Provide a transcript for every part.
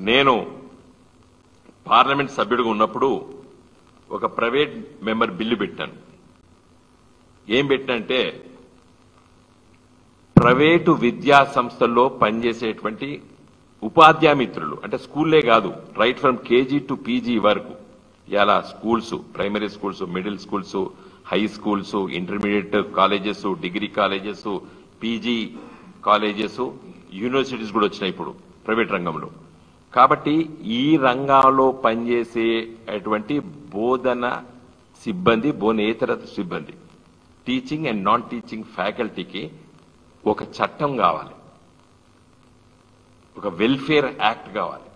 నేను పార్లమెంట్ సభ్యుడిగా ఉన్నప్పుడు ఒక ప్రైవేట్ మెంబర్ బిల్లు పెట్టాను ఏం పెట్టినంటే ప్రైవేటు విద్యా సంస్థల్లో పనిచేసేటువంటి ఉపాధ్యాయ మిత్రులు అంటే స్కూల్లే కాదు right from KG to PG వరకు ఇలా schools primary schools middle schools high schools intermediate colleges degree colleges PG colleges universities కూడా వచ్చినాయి ఇప్పుడు ప్రైవేట్ రంగంలో కాబట్టి ఈ రంగంలో పనిచేసేటువంటి బోధన సిబ్బంది బోధనేతర సిబ్బంది టీచింగ్ అండ్ నాన్ టీచింగ్ ఫ్యాకల్టీకి ఒక చట్టం కావాలి ఒక వెల్ఫేర్ యాక్ట్ కావాలి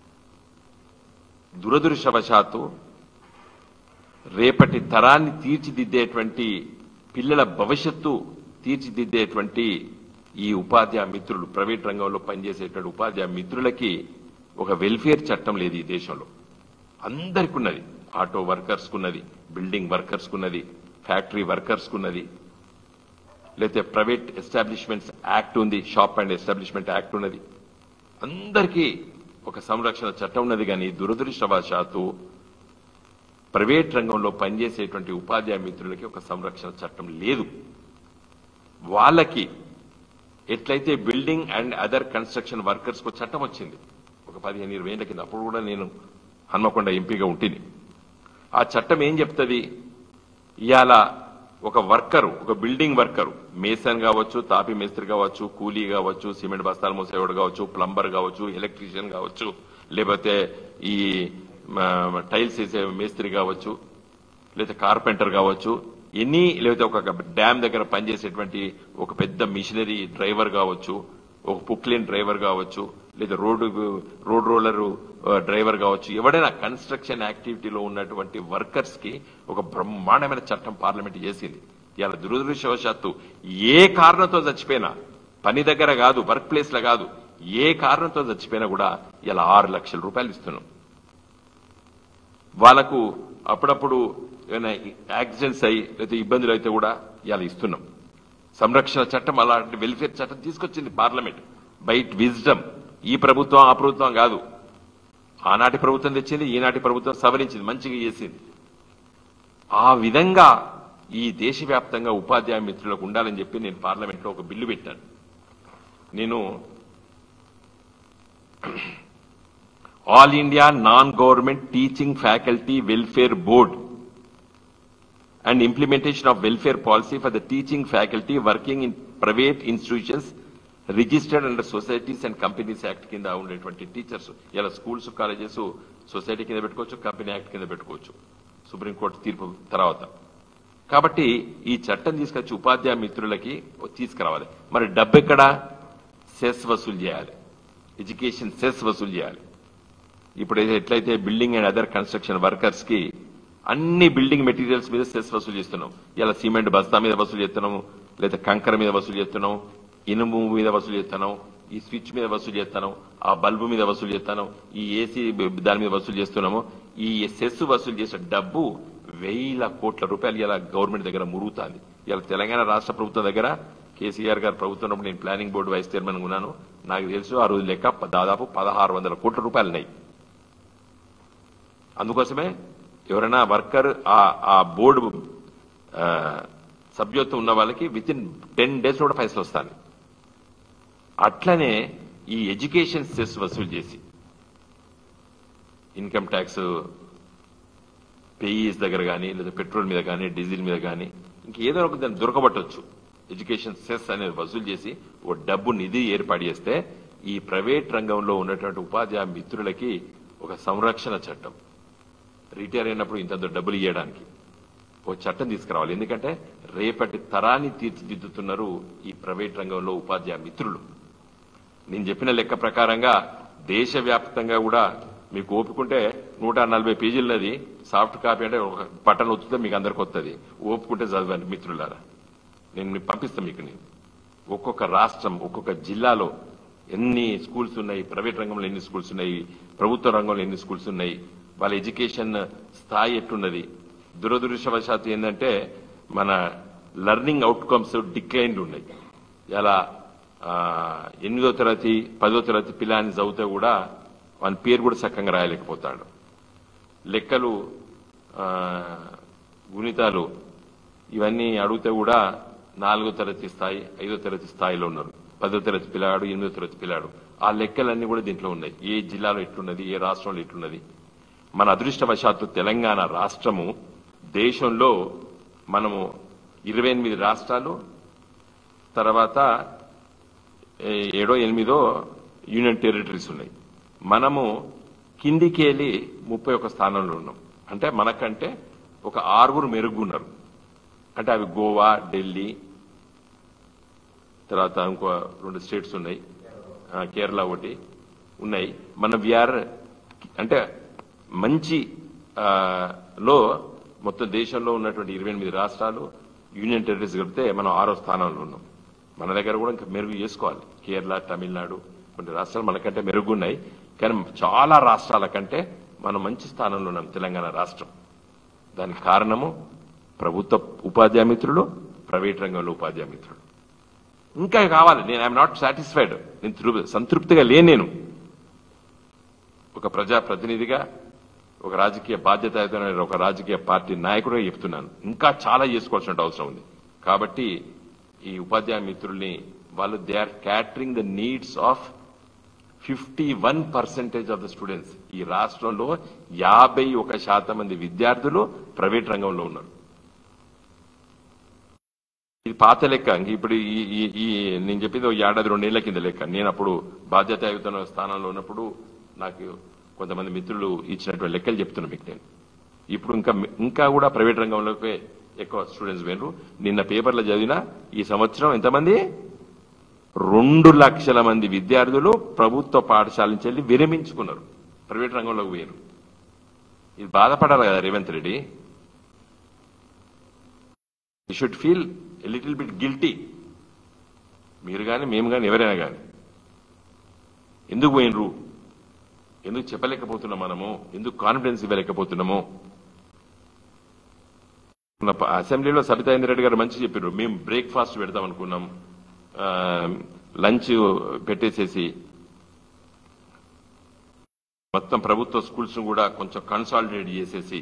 దురదృష్టవశాత్తు రేపటి తరాన్ని తీర్చిదిద్దేటువంటి పిల్లల భవిష్యత్తు తీర్చిదిద్దేటువంటి ఈ ఉపాధ్యాయ మిత్రులు ప్రైవేట్ రంగంలో పనిచేసేటువంటి ఉపాధ్యాయ మిత్రులకి ఒక వెల్ఫేర్ చట్టం లేదు ఈ దేశంలో అందరికి ఉన్నది ఆటో వర్కర్స్ ఉన్నది బిల్డింగ్ వర్కర్స్ ఉన్నది ఫ్యాక్టరీ వర్కర్స్ ఉన్నది లేకపోతే ప్రైవేట్ ఎస్టాబ్లిష్మెంట్స్ యాక్ట్ ఉంది షాప్ అండ్ ఎస్టాబ్లిష్మెంట్ యాక్ట్ ఉన్నది అందరికీ ఒక సంరక్షణ చట్టం ఉన్నది కానీ దురదృష్టవశాత్తు ప్రైవేట్ రంగంలో పనిచేసేటువంటి ఉపాధ్యాయ మిత్రులకి ఒక సంరక్షణ చట్టం లేదు వాళ్ళకి ఎట్లయితే building and other construction workers కు చట్టం వచ్చింది ఒక పదిహేను ఇరవై ఏళ్ల కింద అప్పుడు కూడా నేను హన్మకొండ ఎంపీగా ఉంటుంది ఆ చట్టం ఏం చెప్తుంది ఇవాళ ఒక వర్కరు ఒక బిల్డింగ్ వర్కరు మేసన్ కావచ్చు తాపి మేస్త్రి కావచ్చు కూలీ కావచ్చు సిమెంట్ బస్తాలు మోసేవాడు కావచ్చు ప్లంబర్ కావచ్చు ఎలక్ట్రీషియన్ కావచ్చు లేకపోతే ఈ మ, టైల్స్ వేసే మేస్త్రి కావచ్చు లేదా కార్పెంటర్ కావచ్చు ఎనీ లేకపోతే ఒక డ్యామ్ దగ్గర పనిచేసేటువంటి ఒక పెద్ద మిషనరీ డ్రైవర్ కావచ్చు ఒక పుక్లేన్ డ్రైవర్ కావచ్చు లేదా రోడ్డు రోడ్ రోలర్ డ్రైవర్ కావచ్చు ఎవడైనా కన్స్ట్రక్షన్ యాక్టివిటీలో ఉన్నటువంటి వర్కర్స్ కి ఒక బ్రహ్మాండమైన చట్టం పార్లమెంట్ చేసింది ఇలా దురదృష్టవశాత్తు ఏ కారణంతో చచ్చిపోయినా పని దగ్గర కాదు వర్క్ ప్లేస్ లో కాదు ఏ కారణంతో చచ్చిపోయినా కూడా ఇలా ఆరు లక్షల రూపాయలు ఇస్తున్నాం వాళ్ళకు అప్పుడప్పుడు ఏమైనా యాక్సిడెంట్స్ అయ్యి లేకపోతే ఇబ్బందులు అయితే కూడా ఇలా ఇస్తున్నాం సంరక్షణ చట్టం అలాంటి వెల్ఫేర్ చట్టం తీసుకొచ్చింది పార్లమెంట్ బైట్ విజ్డమ్ ఈ ప్రభుత్వం ఆ ప్రభుత్వం కాదు ఆనాటి ప్రభుత్వం తెచ్చింది ఈనాటి ప్రభుత్వం సవరించింది మంచిగా చేసింది ఆ విధంగా ఈ దేశవ్యాప్తంగా ఉపాధ్యాయ మిత్రులకు ఉండాలని చెప్పి నేను పార్లమెంట్లో ఒక బిల్లు పెట్టాను నేను all India non government teaching faculty welfare board and implementation of welfare policy for the teaching faculty working in private institutions registered under societies and companies act కింద ఉండేటువంటి టీచర్స్ ఇలా స్కూల్స్ కాలేజెస్ సొసైటీ కింద పెట్టుకోవచ్చు company act కింద పెట్టుకోవచ్చు supreme court తీర్పు తర్వాత కాబట్టి ఈ చట్టం తీసుకొచ్చి ఉపాధ్యాయ మిత్రులకి తీసుకురావాలి మరి డబ్బు ఎక్కడ సెస్ వసూలు చేయాలి ఎడ్యుకేషన్ సెస్ వసూలు చేయాలి ఇప్పుడు ఏది- ఎట్లయితే building and other construction workers కి అన్ని బిల్డింగ్ మెటీరియల్స్ మీద సెస్ వసూలు చేస్తున్నాం ఇలా సిమెంట్ బస్తా మీద వసూలు చేస్తున్నాము లేదా కంకర మీద వసూలు చేస్తున్నాం ఇనుము మీద వసూలు చేస్తున్నాం ఈ స్విచ్ మీద వసూలు చేస్తున్నాం ఆ బల్బు మీద వసూలు చేస్తున్నాం ఈ ఏసీ దాని మీద వసూలు చేస్తున్నాము ఈ సెస్ వసూలు చేసే డబ్బు వేల కోట్ల రూపాయలు ఇలా గవర్నమెంట్ దగ్గర మురుగుతుంది ఇలా తెలంగాణ రాష్ట్ర ప్రభుత్వం దగ్గర కేసీఆర్ గారు ప్రభుత్వం ఉన్నప్పుడు నేను ప్లానింగ్ బోర్డు వైస్ చైర్మన్ ఉన్నాను నాకు తెలుసు ఆ రోజు లెక్క దాదాపు పదహారు వందల కోట్ల రూపాయలు ఉన్నాయి అందుకోసమే ఎవరైనా వర్కర్ ఆ ఆ బోర్డు ఆ, సభ్యత్వం ఉన్న వాళ్ళకి విత్ ఇన్ టెన్ డేస్ కూడా పైసలు వస్తాయి అట్లనే ఈ ఎడ్యుకేషన్ సెస్ వసూలు చేసి ఇన్కమ్ ట్యాక్స్ పేయీస్ దగ్గర కానీ లేదా పెట్రోల్ మీద కానీ డీజిల్ మీద కానీ ఇంకేదో ఒక దాన్ని దొరకబట్టవచ్చు ఎడ్యుకేషన్ సెస్ అనేది వసూలు చేసి ఓ డబ్బు నిధి ఏర్పాటు చేస్తే ఈ ప్రైవేట్ రంగంలో ఉన్నటువంటి ఉపాధ్యాయ మిత్రులకి ఒక సంరక్షణ చట్టం రిటైర్ అయినప్పుడు ఇంత డబ్బులు ఇవ్వడానికి ఓ చట్టం తీసుకురావాలి ఎందుకంటే రేపటి తరాన్ని తీర్చిదిద్దుతున్నారు ఈ ప్రైవేట్ రంగంలో ఉపాధ్యాయ మిత్రులు నేను చెప్పిన లెక్క ప్రకారంగా దేశవ్యాప్తంగా కూడా మీకు ఓపుకుంటే నూట నలభై పేజీలది సాఫ్ట్ కాపీ అంటే ఒక బటన్ వస్తుంది మీకు అందరికి వస్తుంది ఓపుకుంటే చదవండి మిత్రులారా నేను మీకు పంపిస్తాను మీకు నేను ఒక్కొక్క రాష్ట్రం ఒక్కొక్క జిల్లాలో ఎన్ని స్కూల్స్ ఉన్నాయి ప్రైవేట్ రంగంలో ఎన్ని స్కూల్స్ ఉన్నాయి ప్రభుత్వ రంగంలో ఎన్ని స్కూల్స్ ఉన్నాయి వాళ్ళ ఎడ్యుకేషన్ స్థాయి ఎట్టున్నది దురదృష్టవశాత్తు ఏంటంటే మన లెర్నింగ్ అవుట్కమ్స్ డిక్లైన్డ్ ఉన్నాయి ఇలా ఆ, ఎనిమిదో తరగతి పదో తరగతి పిల్లాన్ని చదివితే కూడా వాని పేరు కూడా చక్కగా రాయలేకపోతాడు లెక్కలు ఆ, గుణితాలు ఇవన్నీ అడిగితే కూడా నాలుగో తరగతి స్థాయి ఐదో తరగతి స్థాయిలో ఉన్నారు పదో తరగతి పిల్లాడు ఎనిమిదో తరగతి పిల్లాడు ఆ లెక్కలన్నీ కూడా దీంట్లో ఉన్నాయి ఏ జిల్లాలో ఎట్లున్నది ఏ రాష్ట్రంలో ఎట్లున్నది మన అదృష్టవశాత్తు తెలంగాణ రాష్ట్రము దేశంలో మనము ఇరవై ఎనిమిది రాష్ట్రాలు తర్వాత ఏ- ఏడో ఎనిమిదో యూనియన్ టెరిటరీస్ ఉన్నాయి మనము కిందికి వెళ్ళి ముప్పై ఒక స్థానంలో ఉన్నాం అంటే మనకంటే ఒక ఆరుగురు మెరుగున్నారు అంటే అవి గోవా ఢిల్లీ తర్వాత ఇంకో రెండు స్టేట్స్ ఉన్నాయి ఆ, కేరళ ఒకటి ఉన్నాయి మన విఆర్ అంటే మంచి ఆ, లో మొత్తం దేశంలో ఉన్నటువంటి ఇరవై ఎనిమిది రాష్ట్రాలు యూనియన్ టెరిటరీస్ కలిపితే మనం ఆరో స్థానంలో ఉన్నాం మన దగ్గర కూడా ఇంకా మెరుగు చేసుకోవాలి కేరళ తమిళనాడు కొన్ని రాష్ట్రాలు మనకంటే మెరుగున్నాయి కానీ చాలా రాష్ట్రాల కంటే మనం మంచి స్థానంలో ఉన్నాం తెలంగాణ రాష్ట్రం దానికి కారణము ప్రభుత్వ ఉపాధ్యాయ మిత్రులు ప్రైవేట్ రంగంలో ఉపాధ్యాయ మిత్రులు ఇంకా కావాలి నేను ఐఎమ్ నాట్ సాటిస్ఫైడ్ నేను తృ- సంతృప్తిగా లేను నేను ఒక ప్రజా ప్రతినిధిగా ఒక రాజకీయ బాధ్యత ఒక రాజకీయ పార్టీ నాయకుడిగా చెప్తున్నాను ఇంకా చాలా చేసుకోవాల్సిన అవసరం ఉంది కాబట్టి ఈ ఉపాధ్యాయ మిత్రుల్ని వాళ్ళు they are catering the needs of fifty one percentage of the students ఈ రాష్ట్రంలో యాభై ఒక శాతం మంది విద్యార్థులు ప్రైవేట్ రంగంలో ఉన్నారు ఇది పాత లెక్క ఇంక ఇప్పుడు ఈ ఈ- ఈ నేను చెప్పింది ఒక ఏడాది రెండేళ్ల కింద లెక్క నేను అప్పుడు బాధ్యతాయుత స్థానంలో ఉన్నప్పుడు నాకు కొంతమంది మిత్రులు ఇచ్చినటువంటి లెక్కలు చెప్తున్నా మీకు నేను ఇప్పుడు ఇంకా ఇంకా కూడా ప్రైవేట్ రంగంలోకి ఎక్కువ స్టూడెంట్స్ పోయినరు నిన్న పేపర్లో చదివిన ఈ సంవత్సరం ఎంతమంది రెండు లక్షల మంది విద్యార్థులు ప్రభుత్వ పాఠశాల నుంచి వెళ్ళి విరమించుకున్నారు ప్రైవేట్ రంగంలోకి పోయారు ఇది బాధపడాలి కదా Revanth Reddy you should feel a little bit guilty మీరు కానీ మేము కానీ ఎవరైనా కానీ ఎందుకు పోయినరు ఎందుకు చెప్పలేకపోతున్నాం మనము ఎందుకు కాన్ఫిడెన్స్ ఇవ్వలేకపోతున్నాము మన ప- అసెంబ్లీలో సబితా ఇంద్రెడ్డి గారు మంచి చెప్పారు మేము బ్రేక్ఫాస్ట్ పెడతాం అనుకున్నాం ఆ, లంచ్ పెట్టేసేసి మొత్తం ప్రభుత్వ స్కూల్స్ కూడా కొంచెం కన్సాలిడేట్ చేసేసి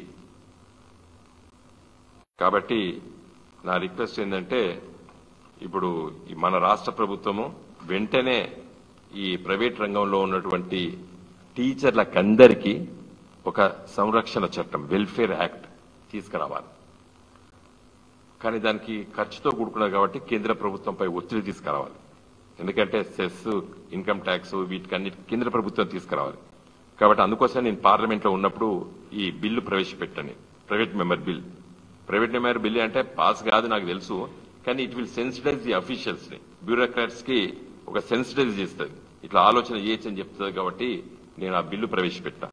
కాబట్టి నా రిక్వెస్ట్ ఏంటంటే ఇప్పుడు ఈ మన రాష్ట్ర ప్రభుత్వము వెంటనే ఈ ప్రైవేట్ రంగంలో ఉన్నటువంటి టీచర్లకందరికీ ఒక సంరక్షణ చట్టం వెల్ఫేర్ యాక్ట్ తీసుకురావాలి కానీ దానికి ఖర్చుతో కూడుకున్నది కాబట్టి కేంద్ర ప్రభుత్వంపై ఒత్తిడి తీసుకురావాలి ఎందుకంటే సెస్ ఇన్కమ్ ట్యాక్స్ వీటికన్నిటి కేంద్ర ప్రభుత్వం తీసుకురావాలి కాబట్టి అందుకోసం నేను పార్లమెంట్ లో ఉన్నప్పుడు ఈ బిల్లు ప్రవేశపెట్టాను private member bill private member bill అంటే పాస్ కాదు నాకు తెలుసు కానీ it will sensitise the officials ని బ్యూరోక్రాట్స్ కి ఒక సెన్సిటైజ్ చేస్తుంది ఇట్లా ఆలోచన చేయొచ్చు అని చెప్తుంది కాబట్టి నేను ఆ బిల్లు ప్రవేశపెట్టా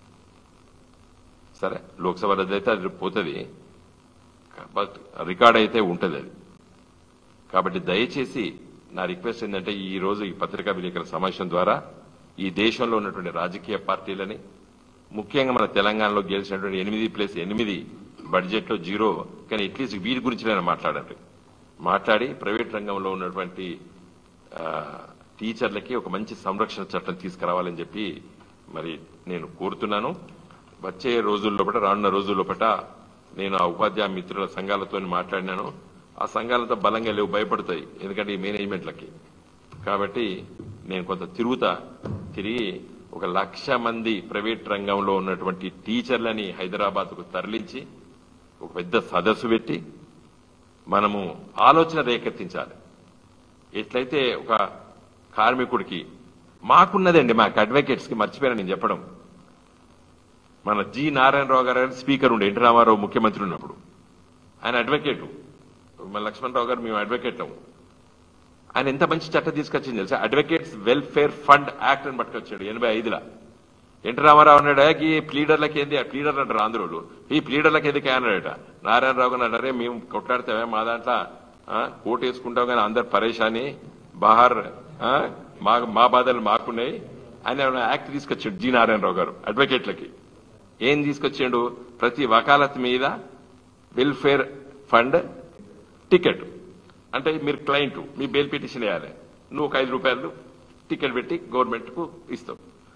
సరే లోక్సభ రద్దు అయితే అది పోతుంది బట్ రికార్డ్ అయితే ఉంటుంది అది కాబట్టి దయచేసి నా రిక్వెస్ట్ ఏంటంటే ఈ రోజు ఈ పత్రికా విలేకరుల సమావేశం ద్వారా ఈ దేశంలో ఉన్నటువంటి రాజకీయ పార్టీలని ముఖ్యంగా మన తెలంగాణలో గెలిచినటువంటి ఎనిమిది ప్లస్ ఎనిమిది బడ్జెట్ లో జీరో కానీ అట్లీస్ట్ వీటి గురించి నేను మాట్లాడండి మాట్లాడి ప్రైవేట్ రంగంలో ఉన్నటువంటి ఆ, టీచర్లకి ఒక మంచి సంరక్షణ చట్టం తీసుకురావాలని చెప్పి మరి నేను కోరుతున్నాను వచ్చే రోజుల్లోపట రానున్న రోజుల్లోపట నేను ఆ ఉపాధ్యాయ మిత్రుల సంఘాలతో మాట్లాడినాను ఆ సంఘాలతో బలంగా లేవు భయపడతాయి ఎందుకంటే ఈ మేనేజ్మెంట్లకి కాబట్టి నేను కొంత తిరుగుతా తిరిగి ఒక లక్ష మంది ప్రైవేట్ రంగంలో ఉన్నటువంటి టీచర్లని హైదరాబాద్కు తరలించి ఒక పెద్ద సదస్సు పెట్టి మనము ఆలోచన రేకెత్తించాలి ఎట్లయితే ఒక కార్మికుడికి మాకున్నదండి మాకు అడ్వకేట్స్ కి మర్చిపోయినా నేను చెప్పడం మన జి నారాయణరావు గారు గారు స్పీకర్ ఉండే ఎన్టీ రామారావు ముఖ్యమంత్రి ఉన్నప్పుడు ఆయన అడ్వకేటు మన లక్ష్మణరావు గారు మేము అడ్వకేట్ ఆయన ఎంత మంచి చట్టం తీసుకొచ్చింది తెలుసా అడ్వకేట్స్ వెల్ఫేర్ ఫండ్ యాక్ట్ అని పట్టుకొచ్చాడు ఎనభై ఐదులో ఎన్టీ రామారావు అన్నాడు ఈ ప్లీడర్లకి ఏంది ప్లీడర్ అంటారు ఆంధ్రులు ఈ ప్లీడర్లకి ఎందుకు అన్నాడట నారాయణరావు గారు అన్నారే మేము కొట్లాడితే మా దాంట్లో ఆ, కోటు వేసుకుంటాం కానీ అందరు పరేషాని బహార్ ఆ, మా మా బాధలు మాకున్నాయి ఆయన యాక్ట్ తీసుకొచ్చాడు జి నారాయణరావు గారు అడ్వకేట్లకి ఏం తీసుకొచ్చాడు ప్రతి వకాలత్ మీద వెల్ఫేర్ ఫండ్ టికెట్ అంటే మీరు క్లయింట్ మీ బెయిల్ పిటిషన్ వేయాలి నువ్వు ఒక ఐదు రూపాయలు టికెట్ పెట్టి గవర్నమెంట్ కు ఇస్తావు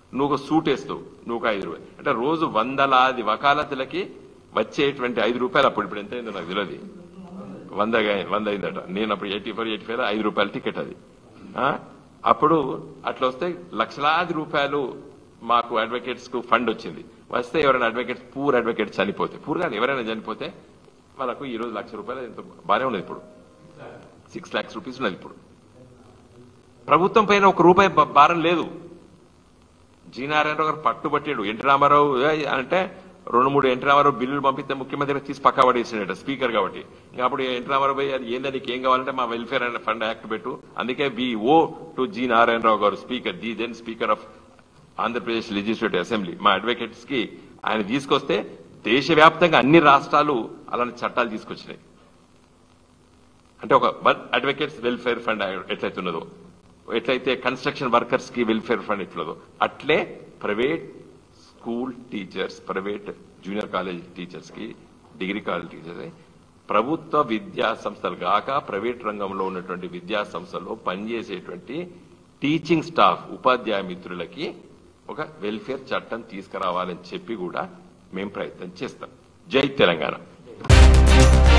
నువ్వు ఒక సూట్ వేస్తావు నువ్వు ఒక ఐదు రూపాయలు అంటే రోజు వందలాది వకాలతులకి వచ్చేటువంటి ఐదు రూపాయలు అప్పుడు ఇప్పుడు ఎంత అయిందో నాకు తెలియదు వంద గా- వంద అయిందట నేను అప్పుడు ఎయిటీ ఫోర్ ఎయిటీ ఫైవ్ ఐదు రూపాయల టికెట్ అది ఆ? అప్పుడు అట్లా వస్తే లక్షలాది రూపాయలు మాకు అడ్వకేట్స్ కు ఫండ్ వచ్చింది వస్తే ఎవరైనా అడ్వకేట్స్ పూర్ అడ్వకేట్ చనిపోతే పూర్ కాదు ఎవరైనా చనిపోతే వాళ్ళకు ఈ రోజు లక్ష రూపాయలు ఎంత బాగానే ఉన్నది ఇప్పుడు సిక్స్ లాక్స్ రూపీస్ ఉన్నది ఇప్పుడు ప్రభుత్వం పైన ఒక రూపాయి బ- భారం లేదు జీ నారాయణరావు గారు పట్టుబట్టాడు ఎన్టీ రామారావు ఏ అంటే రెండు మూడు ఎన్టీ రామారావు బిల్లులు పంపిస్తే ముఖ్యమంత్రి తీసి పక్కా పడేసినట్టు స్పీకర్ కాబట్టి ఇంకా అప్పుడు ఎన్టీ రామారావు పోయి అది ఏందని నీకు ఏం కావాలంటే మా వెల్ఫేర్ అండ్ ఫండ్ యాక్ట్ పెట్టు అందుకే we owe to G Narayanarao గారు speaker the then speaker of Andhra Pradesh legislative assembly మా అడ్వకేట్స్ కి ఆయన తీసుకొస్తే దేశవ్యాప్తంగా అన్ని రాష్ట్రాలు అలాంటి చట్టాలు తీసుకొచ్చినాయి అంటే ఒక అడ్వకేట్స్ వెల్ఫేర్ ఫండ్ ఎట్లయితే ఉన్నదో ఎట్లయితే కన్స్ట్రక్షన్ వర్కర్స్ కి వెల్ఫేర్ ఫండ్ ఎట్లదో అట్లే private school teachers private junior college teachers కి డిగ్రీ కాలేజ్ టీచర్స్ ప్రభుత్వ విద్యా సంస్థలు కాక ప్రైవేట్ రంగంలో ఉన్నటువంటి విద్యా సంస్థల్లో పనిచేసేటువంటి టీచింగ్ స్టాఫ్ ఉపాధ్యాయ మిత్రులకి ఒక వెల్ఫేర్ చట్టం తీసుకురావాలని చెప్పి కూడా మేము ప్రయత్నం చేస్తాం జై తెలంగాణ